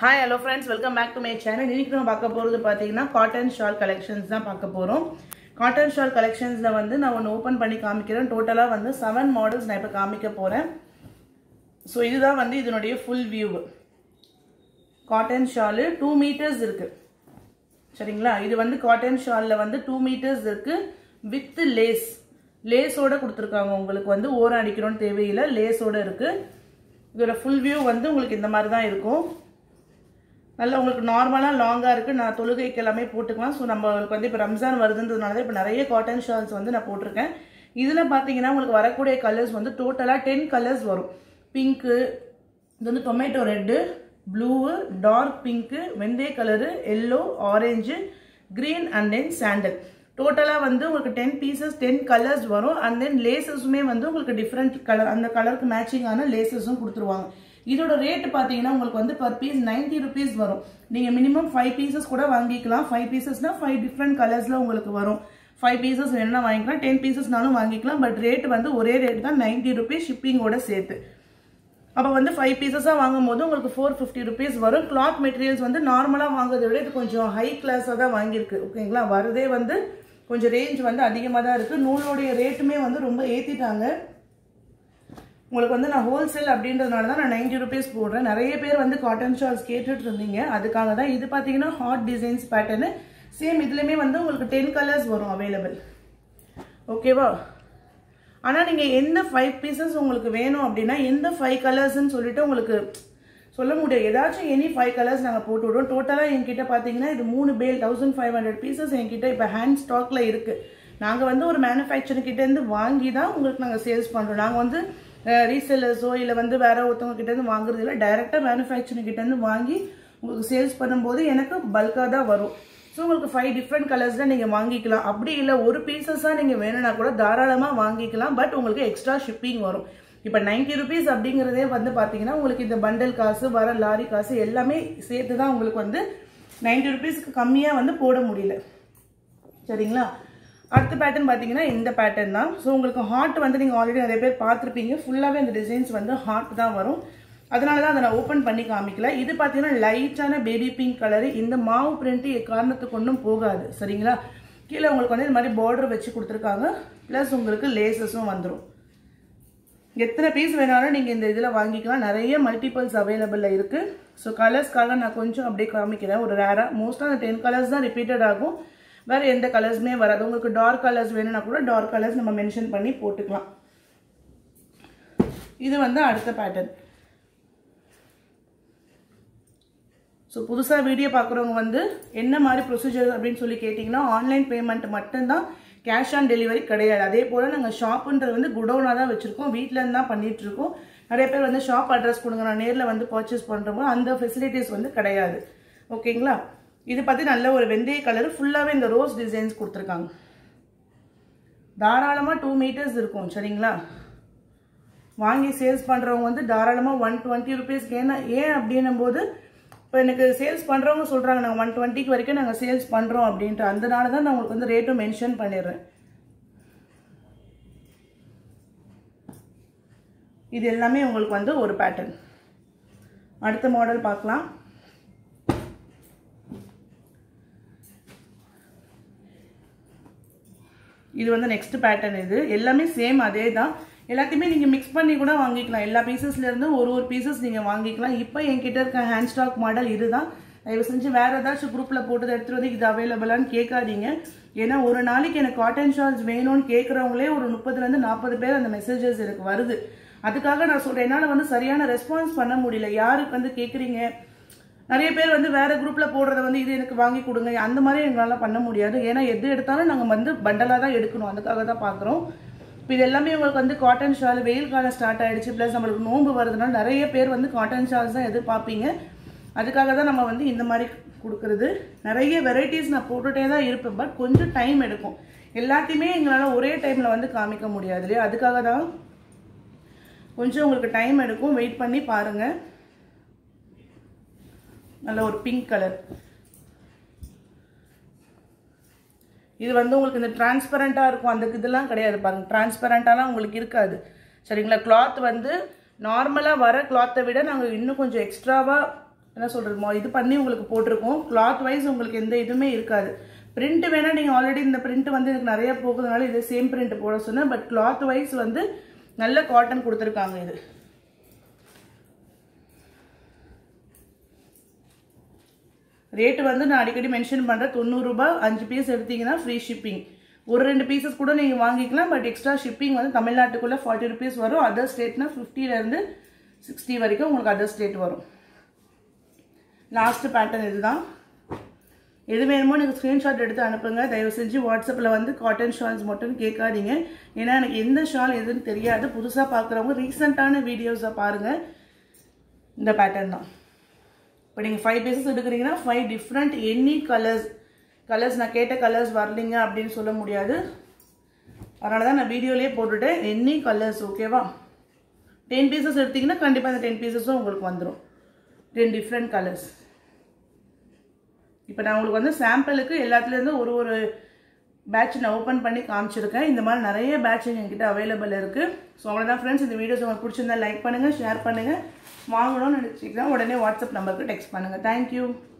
hi hello friends welcome back to my channel இன்னைக்கு நம்ம பார்க்க போகிறது பார்த்தீங்கன்னா காட்டன் ஷால் கலெக்ஷன்ஸ் தான் பார்க்க போகிறோம் காட்டன் ஷால் கலெக்ஷன்ஸில் வந்து நான் ஒன்று ஓப்பன் பண்ணி காமிக்கிறேன் டோட்டலாக வந்து செவன் மாடல்ஸ் நான் இப்போ காமிக்க போகிறேன் ஸோ இதுதான் வந்து இதனுடைய full view cotton shawl two metres இருக்குது சரிங்களா இது வந்து காட்டன் ஷாலில் வந்து டூ மீட்டர்ஸ் இருக்குது வித் லேஸ் லேஸோட கொடுத்துருக்காங்க உங்களுக்கு வந்து ஓரம் அடிக்கணும்னு தேவையில்லை லேஸோட இருக்குது இதோட ஃபுல் வியூ வந்து உங்களுக்கு இந்த மாதிரி தான் இருக்கும் நல்லா உங்களுக்கு நார்மலாக லாங்காக இருக்குது நான் தொழுகைக்கு எல்லாமே போட்டுக்கலாம் ஸோ நம்மளுக்கு வந்து இப்போ ரம்ஜான் வருதுன்றதுனால தான் இப்போ நிறைய காட்டன் ஷால்ஸ் வந்து நான் போட்டிருக்கேன் இதில் பார்த்தீங்கன்னா உங்களுக்கு வரக்கூடிய கலர்ஸ் வந்து டோட்டலாக டென் கலர்ஸ் வரும் பிங்க்கு இது வந்து tomato red blue dark pink வெந்தய colour yellow orange green and then sandal டோட்டலாக வந்து உங்களுக்கு டென் பீசஸ் டென் கலர்ஸ் வரும் அண்ட் தென் லேசஸுமே வந்து உங்களுக்கு டிஃப்ரெண்ட் கலர் அந்த கலருக்கு மேட்சிங்கான லேசஸும் கொடுத்துருவாங்க இதோட ரேட் பார்த்தீங்கன்னா உங்களுக்கு வந்து பர் பீஸ் நைன்டி ருபீஸ் வரும் நீங்கள் மினிமம் ஃபைவ் பீசஸ் கூட வாங்கிக்கலாம் ஃபைவ் பீசஸ்னால் ஃபைவ் டிஃப்ரெண்ட் கலர்ஸில் உங்களுக்கு வரும் ஃபைவ் பீசஸ் வேணும்னா வாங்கிக்கலாம் டென் பீசஸ்னாலும் வாங்கிக்கலாம் பட் ரேட் வந்து ஒரே ரேட் தான் நைன்டி ருபீஸ் ஷிப்பிங்கோட சேர்த்து அப்போ வந்து ஃபைவ் பீசஸாக வாங்கும் போது உங்களுக்கு ஃபோர் ஃபிஃப்டி ருபீஸ் வரும் கிளாத் மெட்டீரியல்ஸ் வந்து நார்மலாக வாங்குறதை விட இது கொஞ்சம் ஹை கிளாஸாக தான் வாங்கியிருக்கு ஓகேங்களா வரதே வந்து கொஞ்சம் ரேஞ்ச் வந்து அதிகமாக தான் இருக்குது நூலோடைய ரேட்டுமே வந்து ரொம்ப ஏற்றிட்டாங்க உங்களுக்கு வந்து நான் ஹோல்சேல் அப்படின்றதுனால தான் நான் நைன்டி ருபீஸ் போடுறேன் நிறைய பேர் வந்து காட்டன் ஷால்ஸ் கேட்டுட்டு இருந்தீங்க அதுக்காக தான் இது பார்த்தீங்கன்னா ஹாட் டிசைன்ஸ் பேட்டர்னு சேம் இதுலேயுமே வந்து உங்களுக்கு டென் கலர்ஸ் வரும் அவைலபிள் ஓகேவா ஆனால் நீங்கள் எந்த ஃபைவ் பீசஸ் உங்களுக்கு வேணும் அப்படின்னா எந்த ஃபைவ் கலர்ஸ்ன்னு சொல்லிட்டு உங்களுக்கு சொல்ல முடியாது ஏதாச்சும் எனி ஃபைவ் கலர்ஸ் நாங்கள் போட்டு விடுவோம் டோட்டலாக என்கிட்ட பார்த்தீங்கன்னா இது மூணு பேல் தௌசண்ட் ஃபைவ் ஹண்ட்ரட் பீசஸ் என்கிட்ட இப்போ ஹேண்ட் ஸ்டாக்கில் இருக்குது நாங்கள் வந்து ஒரு மேனுஃபேக்சர் கிட்டேருந்து வாங்கி தான் உங்களுக்கு நாங்கள் சேல்ஸ் பண்ணுறோம் நாங்கள் வந்து ரீசெல்லர்ஸோ இல்லை வந்து வேற ஒருத்தவங்க கிட்டேருந்து வாங்குறது இல்லை டைரெக்டாக மேனுஃபேக்சரிங் கிட்டேருந்து வாங்கி உங்களுக்கு சேல்ஸ் பண்ணும்போது எனக்கு பல்காக தான் வரும் ஸோ உங்களுக்கு ஃபைவ் டிஃப்ரெண்ட் கலர்ஸ் தான் நீங்கள் வாங்கிக்கலாம் அப்படி இல்லை ஒரு பீசஸாக நீங்கள் வேணும்னா கூட தாராளமாக வாங்கிக்கலாம் பட் உங்களுக்கு எக்ஸ்ட்ரா ஷிப்பிங் வரும் இப்போ நைன்டி ருபீஸ் அப்படிங்கிறதே வந்து பார்த்தீங்கன்னா உங்களுக்கு இந்த பண்டல் காசு வர லாரி காசு எல்லாமே சேர்த்து தான் உங்களுக்கு வந்து நைன்டி ருபீஸ்க்கு கம்மியாக வந்து போட முடியல சரிங்களா அடுத்த பேட்டர்ன் பார்த்தீங்கன்னா இந்த பேட்டர்ன் தான் ஸோ உங்களுக்கு ஹார்ட் வந்து நீங்கள் ஆல்ரெடி நிறைய பேர் பார்த்துருப்பீங்க ஃபுல்லாகவே அந்த டிசைன்ஸ் வந்து ஹார்ட் தான் வரும் அதனால தான் அதை நான் ஓப்பன் பண்ணி காமிக்கல இது பார்த்தீங்கன்னா லைட்டான பேபி பிங்க் கலரு இந்த மாவு பிரிண்ட் காரணத்துக்கு ஒன்றும் போகாது சரிங்களா கீழே உங்களுக்கு வந்து இந்த மாதிரி பார்டர் வச்சு கொடுத்துருக்காங்க ப்ளஸ் உங்களுக்கு லேசஸும் வந்துடும் எத்தனை பீஸ் வேணாலும் நீங்கள் இந்த இதில் வாங்கிக்கலாம் நிறைய மல்டிபிள்ஸ் அவைலபிளில் இருக்குது ஸோ கலர்ஸ்க்காக நான் கொஞ்சம் அப்படியே காமிக்கிறேன் ஒரு ரேராக மோஸ்ட்டாக அந்த டென் கலர்ஸ் தான் ரிப்பீட்டட் ஆகும் வேறு எந்த கலர்ஸுமே வராது உங்களுக்கு டார்க் கலர்ஸ் வேணும்னா கூட டார்க் கலர்ஸ் நம்ம மென்ஷன் பண்ணி போட்டுக்கலாம் இது வந்து அடுத்த பேட்டர்ன் ஸோ புதுசாக வீடியோ பார்க்குறவங்க வந்து என்ன மாதிரி ப்ரொசீஜர் அப்படின்னு சொல்லி கேட்டிங்கன்னா ஆன்லைன் பேமெண்ட் மட்டும்தான் கேஷ் ஆன் டெலிவரி கிடையாது அதே போல் நாங்கள் ஷாப்புன்றது வந்து குடோனாக தான் வச்சுருக்கோம் வீட்டிலேருந்து தான் பண்ணிகிட்ருக்கோம் நிறைய பேர் வந்து ஷாப் அட்ரஸ் கொடுங்க நான் நேரில் வந்து பர்ச்சேஸ் பண்ணுறோமோ அந்த ஃபெசிலிட்டிஸ் வந்து கிடையாது ஓகேங்களா இது பற்றி நல்ல ஒரு வெந்தய கலர் ஃபுல்லாகவே இந்த ரோஸ் டிசைன்ஸ் கொடுத்துருக்காங்க தாராளமாக டூ மீட்டர்ஸ் இருக்கும் சரிங்களா வாங்கி சேல்ஸ் பண்ணுறவங்க வந்து தாராளமாக ஒன் டுவெண்ட்டி ருபீஸ்க்கு ஏன்னா ஏன் அப்படின்னும் போது இப்போ எனக்கு சேல்ஸ் பண்ணுறவங்க சொல்கிறாங்க நாங்கள் ஒன் டுவெண்ட்டிக்கு வரைக்கும் நாங்கள் சேல்ஸ் பண்ணுறோம் அப்படின்ட்டு அதனால தான் நான் உங்களுக்கு வந்து ரேட்டும் மென்ஷன் பண்ணிடுறேன் இது எல்லாமே உங்களுக்கு வந்து ஒரு பேட்டர்ன் அடுத்த மாடல் பார்க்கலாம் இது வந்து நெக்ஸ்ட் பேட்டர்ன் இது எல்லாமே சேம் அதே தான் எல்லாத்தையுமே நீங்கள் மிக்ஸ் பண்ணி கூட வாங்கிக்கலாம் எல்லா பீசஸ்லேருந்து ஒரு ஒரு பீசஸ் நீங்கள் வாங்கிக்கலாம் இப்போ என்கிட்ட இருக்க ஹேண்ட் ஸ்டாக் மாடல் இதுதான் தயவு செஞ்சு வேறு ஏதாச்சும் குரூப்பில் போட்டு எடுத்துகிட்டு வந்து இது அவைலபிளான்னு கேட்காதீங்க ஏன்னா ஒரு நாளைக்கு எனக்கு காட்டன் ஷால்ஸ் வேணும்னு கேட்குறவங்களே ஒரு முப்பதுலேருந்து நாற்பது பேர் அந்த மெசேஜஸ் எனக்கு வருது அதுக்காக நான் சொல்கிறேன் என்னால் வந்து சரியான ரெஸ்பான்ஸ் பண்ண முடியல யாருக்கு வந்து கேட்குறீங்க நிறைய பேர் வந்து வேற குரூப்ல போடுறத வந்து இது எனக்கு வாங்கி கொடுங்க அந்த மாதிரி எங்களால் பண்ண முடியாது ஏன்னா எது எடுத்தாலும் நாங்கள் வந்து பண்டலாக தான் எடுக்கணும் அதுக்காக தான் பார்க்குறோம் இப்போ இது எல்லாமே உங்களுக்கு வந்து காட்டன் ஷால் வெயில் காலம் ஸ்டார்ட் ஆயிடுச்சு ப்ளஸ் நம்மளுக்கு நோன்பு வருதுனால நிறைய பேர் வந்து காட்டன் ஷால்ஸ் தான் எதிர்பார்ப்பீங்க அதுக்காக தான் நம்ம வந்து இந்த மாதிரி கொடுக்குறது நிறைய வெரைட்டிஸ் நான் போட்டுகிட்டே தான் இருப்பேன் பட் கொஞ்சம் டைம் எடுக்கும் எல்லாத்தையுமே எங்களால் ஒரே டைமில் வந்து காமிக்க முடியாது இல்லையா அதுக்காக தான் கொஞ்சம் உங்களுக்கு டைம் எடுக்கும் வெயிட் பண்ணி பாருங்கள் நல்ல ஒரு பிங்க் கலர் இது வந்து உங்களுக்கு இந்த டிரான்ஸ்பரண்ட்டாக இருக்கும் அந்த இதெல்லாம் கிடையாது பாருங்க டிரான்ஸ்பரண்ட்டாலாம் உங்களுக்கு இருக்காது சரிங்களா கிளாத் வந்து நார்மலாக வர கிளாத்தை விட நாங்கள் இன்னும் கொஞ்சம் எக்ஸ்ட்ராவாக என்ன சொல்கிறது இது பண்ணி உங்களுக்கு போட்டிருக்கோம் கிளாத் வைஸ் உங்களுக்கு எந்த இதுவுமே இருக்காது பிரிண்ட் வேணால் நீங்கள் ஆல்ரெடி இந்த பிரிண்ட் வந்து எனக்கு நிறைய போகுதுனால இது சேம் பிரிண்ட் போட சொன்னேன் பட் கிளாத் வைஸ் வந்து நல்ல காட்டன் கொடுத்துருக்காங்க இது ரேட்டு வந்து நான் அடிக்கடி மென்ஷன் பண்ணுறேன் தொண்ணூறுரூபா அஞ்சு பீஸ் எடுத்தீங்கன்னா ஃப்ரீ ஷிப்பிங் ஒரு ரெண்டு பீசஸ் கூட நீங்கள் வாங்கிக்கலாம் பட் எக்ஸ்ட்ரா ஷிப்பிங் வந்து தமிழ்நாட்டுக்குள்ளே ஃபார்ட்டி ருபீஸ் வரும் அதர் ஸ்டேட்னா ஃபிஃப்டிலேருந்து சிக்ஸ்டி வரைக்கும் உங்களுக்கு அதர் ஸ்டேட் வரும் லாஸ்ட் பேட்டர்ன் இதுதான் எது வேணுமோ எனக்கு ஸ்க்ரீன்ஷாட் எடுத்து அனுப்புங்க தயவு செஞ்சு வாட்ஸ்அப்பில் வந்து காட்டன் ஷால்ஸ் மட்டும் கேட்காதீங்க ஏன்னா எனக்கு எந்த ஷால் எதுன்னு தெரியாது புதுசாக பார்க்குறவங்க ரீசெண்டான வீடியோஸை பாருங்கள் இந்த பேட்டர்ன் தான் இப்போ நீங்கள் ஃபைவ் பீசஸ் எடுக்கிறீங்கன்னா five different any colours colours நான் கேட்ட கலர்ஸ் வரலிங்க அப்படின்னு சொல்ல முடியாது அதனால தான் நான் வீடியோலேயே போட்டுட்டேன் எனி கலர்ஸ் ஓகேவா டென் பீசஸ் எடுத்தீங்கன்னா கண்டிப்பாக அந்த டென் பீசஸும் உங்களுக்கு வந்துடும் டென் டிஃப்ரெண்ட் கலர்ஸ் இப்போ நான் உங்களுக்கு வந்து சாம்பிளுக்கு எல்லாத்துலேருந்து ஒரு ஒரு பேட்ச் நான் ஓப்பன் பண்ணி காமிச்சிருக்கேன் இந்த மாதிரி நிறைய பேட்ச் எங்ககிட்ட அவைலபிள் இருக்குது ஸோ அவ்வளோதான் ஃப்ரெண்ட்ஸ் இந்த வீடியோஸ் உங்களுக்கு பிடிச்சிருந்தா லைக் பண்ணுங்கள் ஷேர் பண்ணுங்கள் வாங்கணும்னு நினச்சிங்கன்னா உடனே வாட்ஸ்அப் நம்பருக்கு டெக்ஸ்ட் பண்ணுங்கள் தேங்க்யூ